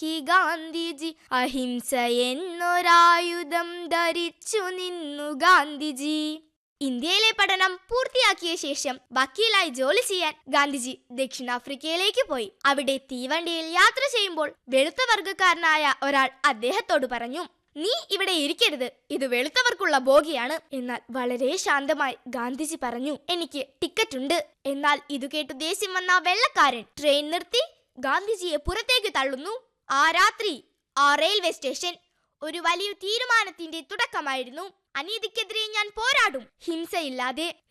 മനസ്സിലാക്കി ഗാന്ധിജി അഹിംസ എന്നൊരായുധം ധരിച്ചു നിന്നു ഗാന്ധിജി ഇന്ത്യയിലെ പഠനം പൂർത്തിയാക്കിയ ശേഷം വക്കീലായി ജോലി ചെയ്യാൻ ഗാന്ധിജി ദക്ഷിണാഫ്രിക്കയിലേക്ക് പോയി അവിടെ തീവണ്ടിയിൽ യാത്ര ചെയ്യുമ്പോൾ വെളുത്ത വർഗക്കാരനായ ഒരാൾ അദ്ദേഹത്തോട് പറഞ്ഞു നീ ഇവിടെ ഇരിക്കരുത് ഇത് വെളുത്തവർക്കുള്ള ബോഗിയാണ് എന്നാൽ വളരെ ശാന്തമായി ഗാന്ധിജി പറഞ്ഞു എനിക്ക് ടിക്കറ്റ് ഉണ്ട് എന്നാൽ ഇത് കേട്ടു ദേഷ്യം വന്ന ആ വെള്ളക്കാരൻ ട്രെയിൻ നിർത്തി ഗാന്ധിജിയെ പുറത്തേക്ക് തള്ളുന്നു ആ രാത്രി ആ റെയിൽവേ സ്റ്റേഷൻ ഒരു വലിയ തീരുമാനത്തിന്റെ തുടക്കമായിരുന്നു അനീതിക്കെതിരെ ഞാൻ പോരാടും ഹിംസയില്ലാതെ